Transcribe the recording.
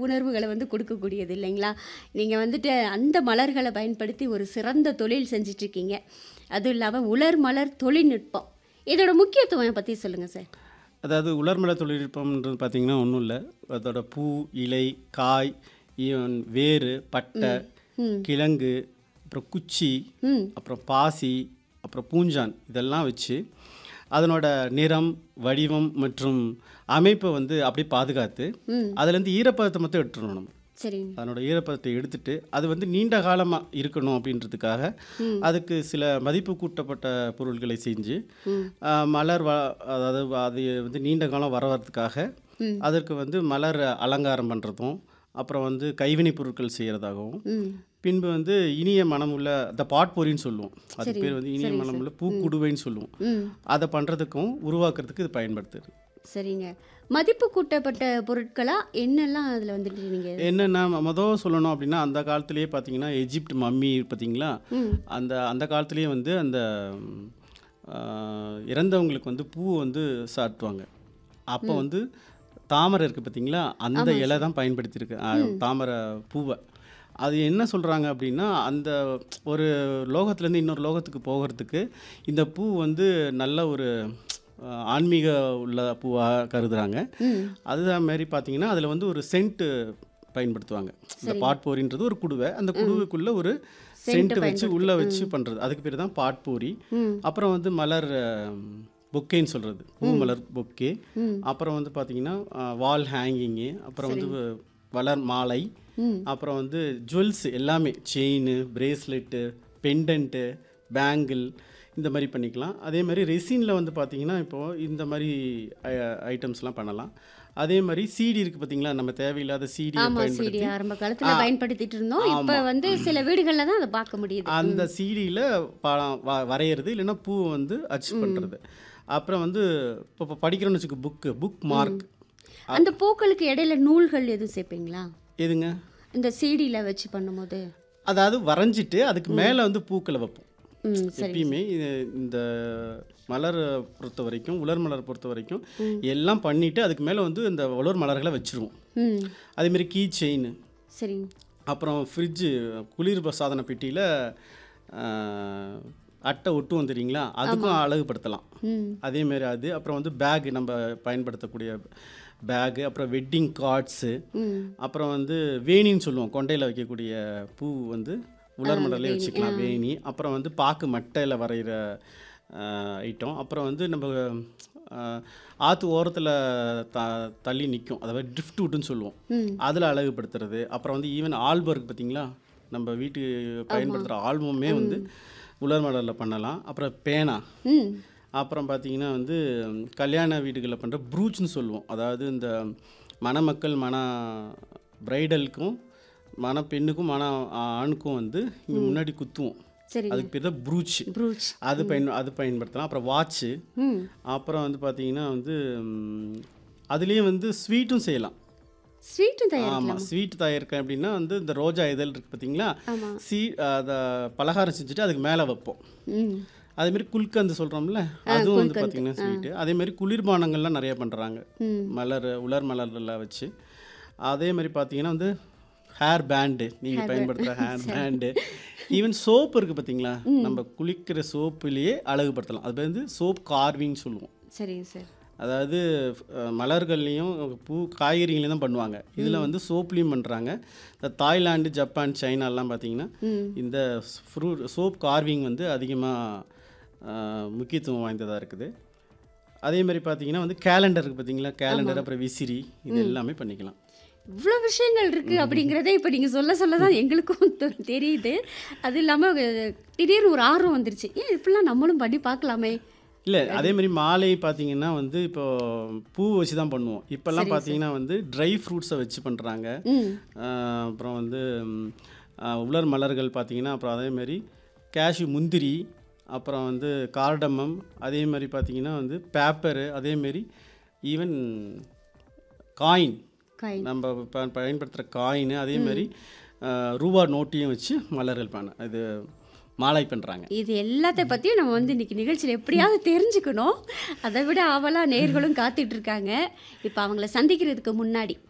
உணர்வுகளை வந்து கொடுக்கக்கூடியது இல்லைங்களா நீங்கள் வந்துட்டு அந்த மலர்களை பயன்படுத்தி ஒரு சிறந்த தொழில் செஞ்சிட்ருக்கீங்க அதுவும் இல்லாமல் உலர் மலர் தொழில்நுட்பம் இதோட முக்கியத்துவம் பற்றி சொல்லுங்கள் சார் அதாவது உலர்மல தொழில்நுட்பம்ன்றது பார்த்தீங்கன்னா ஒன்றும் இல்லை அதோட பூ இலை காய் ஈவன் வேறு பட்டை கிழங்கு அப்புறம் குச்சி ம் அப்புறம் பாசி அப்புறம் பூஞ்சான் இதெல்லாம் வச்சு அதனோட நிறம் வடிவம் மற்றும் அமைப்பை வந்து அப்படியே பாதுகாத்து ம் அதுலேருந்து ஈரப்பதத்தை மட்டும் எடுத்துடணும் நம்ம சரிங்க அதனோட ஈரப்பதத்தை எடுத்துட்டு அது வந்து நீண்ட காலமாக இருக்கணும் அப்படின்றதுக்காக அதுக்கு சில மதிப்பு கூட்டப்பட்ட பொருட்களை செஞ்சு ஆ, மலர் வ அதாவது அது வந்து நீண்ட காலம் வரவதுக்காக அதற்கு வந்து மலர் அலங்காரம் பண்ணுறதும் அப்புறம் வந்து கைவினைப் பொருட்கள் செய்கிறதாகவும் ம் பின்பு வந்து இனிய மனமுள்ள இந்த பாட்பொரின்னு சொல்லுவோம் அது பேர் வந்து இனிய மனமுள்ள பூக்குடுவைன்னு சொல்லுவோம் ம் அதை பண்ணுறதுக்கும் உருவாக்குறதுக்கு இது பயன்படுத்துது சரிங்க மதிப்பு கூட்டப்பட்ட பொருட்களா என்னெல்லாம் அதில் வந்துட்டு நீங்கள் என்னென்னா மொதல் சொல்லணும் அப்படின்னா அந்த காலத்திலேயே பார்த்தீங்கன்னா எஜிப்ட் மம்மி பார்த்தீங்களா ம் அந்த அந்த காலத்திலேயே வந்து அந்த ம், ஆ, இறந்தவங்களுக்கு வந்து பூ வந்து சாட்டுவாங்க அப்போ வந்து தாமரை இருக்குது பார்த்தீங்களா அந்த இலை தான் பயன்படுத்தியிருக்கு ஆ, தாமரை பூவை அது என்ன சொல்கிறாங்க அப்படின்னா அந்த ஒரு லோகத்துலேருந்து இன்னொரு லோகத்துக்கு போகிறதுக்கு இந்த பூ வந்து நல்ல ஒரு ஆ, ஆன்மீக உள்ள பூவாக கருதுகிறாங்க ம் அதுதான் மாதிரி பார்த்தீங்கன்னா அதில் வந்து ஒரு சென்ட்டு பயன்படுத்துவாங்க இந்த பாட்போரின்றது ஒரு குடுவை அந்த குடுவைக்குள்ள ஒரு சென்ட் வச்சு உள்ளே வச்சு பண்ணுறது அதுக்கு பேர் தான் பாட்போரி ம் அப்புறம் வந்து மலர் பொக்கேன்னு சொல்கிறது பூ மலர் பொக்கே அப்புறம் வந்து பார்த்தீங்கன்னா வால் ஹேங்கிங்கு அப்புறம் வந்து வளர் மாலை ம் அப்புறம் வந்து ஜுவல்ஸ் எல்லாமே செயின் பிரேஸ்லெட்டு பெண்டன்ட்டு பேங்கிள் இந்த மாதிரி பண்ணிக்கலாம் அதே மாதிரி ரெசினில் வந்து பார்த்தீங்கன்னா இப்போது இந்த மாதிரி ஐட்டம்ஸ்லாம் பண்ணலாம் அதே மாதிரி சீடி இருக்குது பார்த்தீங்களா நம்ம தேவையில்லாத சீடியை ஆமா சிடி பயன்படுத்தி ஆரம்ப காலத்துல பயன்படுத்திட்டு இருந்தோம் இப்ப வந்து சில வீடுகள்ல தான் அதை பார்க்க முடியுது அந்த சீடியில் வரைகிறது இல்லைன்னா பூவை வந்து அச்சு பண்ணுறது அப்புறம் வந்து இப்போ இப்போ படிக்கிறோம்னு வச்சுக்க புக்கு புக் மார்க் அந்த பூக்களுக்கு இடையில நூல்கள் எதுவும் சேர்ப்பீங்களா எதுங்க இந்த சிடியில் வச்சு பண்ணும்போது அதாவது வரைஞ்சிட்டு அதுக்கு மேலே வந்து பூக்களை வைப்போம் ம் சரி எப்பயுமே இது இந்த மலர் பொறுத்த வரைக்கும் உலர் மலர் பொறுத்த வரைக்கும் எல்லாம் பண்ணிட்டு அதுக்கு மேலே வந்து இந்த உலர் மலர்களை வச்சிருவோம் ம் அதேமாரி கீ செயின் சரிங்க அப்புறம் ஃப்ரிட்ஜு குளிர் சாதன பெட்டியில் அட்டை ஒட்டுவோம் தெரியுங்களா அதுக்கும் அழகுபடுத்தலாம் ம் அதேமாரி அது அப்புறம் வந்து பேக் நம்ம பயன்படுத்தக்கூடிய பேகு அப்புறம் வெட்டிங் கார்ட்ஸு ம் அப்புறம் வந்து வேணின்னு சொல்லுவோம் கொண்டையில் வைக்கக்கூடிய பூ வந்து உலர் மலர்லேயே வச்சுக்கலாம் வேணி அப்புறம் வந்து பாக்கு மட்டையில் வரைகிற ஐட்டம் அப்புறம் வந்து நம்ம ஆஹ், ஆத்து ஓரத்தில் த தள்ளி நிற்கும் அதாவது ட்ரிஃப்ட் வுட்டுன்னு சொல்லுவோம் ம் அதில் அழகுபடுத்துறது அப்புறம் வந்து ஈவன் ஆல்பம் இருக்குது பார்த்தீங்களா நம்ம வீட்டுக்கு பயன்படுத்துகிற ஆல்பமே வந்து உலர் மலரில் பண்ணலாம் அப்புறம் பேனா ம் அப்புறம் பார்த்தீங்கன்னா வந்து ம், கல்யாண வீடுகளில் பண்ணுற ப்ரூச்னு சொல்லுவோம் அதாவது இந்த மணமக்கள் மன பிரைடலுக்கும் மண பெண்ணுக்கும் மன ஆணுக்கும் வந்து இங்கே முன்னாடி குத்துவோம் சரிங்க அதுக்கு பேர் தான் ப்ரூச் ப்ரூச் அது பயன் அது பயன்படுத்தலாம் அப்புறம் வாட்ச்சு ம் அப்புறம் வந்து பார்த்தீங்கன்னா வந்து ம், அதுலேயும் வந்து ஸ்வீட்டும் செய்யலாம் ஸ்வீட்டும் தயார் ஆமாம் ஸ்வீட் தயாரிக்க அப்படின்னா வந்து இந்த ரோஜா இதழ் இருக்குது பார்த்தீங்களா ஆமா சீ அதை பலகாரம் செஞ்சுட்டு அதுக்கு மேலே வைப்போம் ம் அதேமாரி குல்கந்து சொல்கிறோம்ல அதுவும் வந்து பார்த்தீங்கன்னா ஸ்வீட்டு அதேமாரி குளிர்பானங்கள்லாம் நிறைய பண்ணுறாங்க ம் மலர் உலர் மலர்லாம் வச்சு அதே மாதிரி பார்த்தீங்கன்னா வந்து ஹேர் பேண்டு நீங்கள் பயன்படுத்துகிற ஹேர் பேண்டு ஈவன் சோப் இருக்குது பார்த்தீங்களா நம்ம குளிக்கிற சோப்புலேயே அழகுபடுத்தலாம் அது வந்து சோப் கார்விங் சொல்லுவோம் சரிங்க சார் அதாவது அஹ், மலர்கள்லேயும் பூ காய்கறிகளையும் தான் பண்ணுவாங்க இதில் வந்து சோப்லேயும் பண்ணுறாங்க இந்த தாய்லாந்து ஜப்பான் சைனாலாம் பார்த்தீங்கன்னா ம் இந்த ஃப்ரூட் சோப் கார்விங் வந்து அதிகமாக முக்கியத்துவம் வாய்ந்ததாக இருக்குது அதே மாதிரி பார்த்தீங்கன்னா வந்து கேலண்டர் இருக்குது பார்த்தீங்களா கேலண்டர் அப்புறம் விசிறி இது எல்லாமே பண்ணிக்கலாம் இவ்வளோ விஷயங்கள் இருக்குது அப்படிங்கிறதே இப்போ நீங்கள் சொல்ல சொல்ல தான் எங்களுக்கும் தெ- தெரியுது அது இல்லாமல் திடீர்னு ஒரு ஆர்வம் வந்துருச்சு ஏன் இப்படிலாம் நம்மளும் பண்ணி பார்க்கலாமே இல்லை அதே மாதிரி மாலை பார்த்தீங்கன்னா வந்து இப்போ பூ வச்சு தான் பண்ணுவோம் இப்போல்லாம் பார்த்தீங்கன்னா வந்து ட்ரை ஃப்ரூட்ஸை வச்சு பண்ணுறாங்க ம் அப்புறம் வந்து ம், ஆஹ், உலர் மலர்கள் பார்த்தீங்கன்னா அப்புறம் அதே மாதிரி கேஷ்யூ முந்திரி அப்புறம் வந்து கார்டமம் அதே மாதிரி பார்த்தீங்கன்னா வந்து பேப்பரு அதேமாரி ஈவன் காயின் காய் நம்ம ப- பயன்படுத்துகிற காயின் அதே மாதிரி ஆஹ், ரூபா நோட்டையும் வச்சு மலர்கள் பண்ண இது மாலை பண்ணுறாங்க இது எல்லாத்த பற்றியும் நம்ம வந்து இன்னைக்கு நிகழ்ச்சியில் எப்படியாவது தெரிஞ்சுக்கணும் அதை விட ஆவலாக நேர்களும் காத்துட்டு இருக்காங்க இப்போ அவங்கள சந்திக்கிறதுக்கு முன்னாடி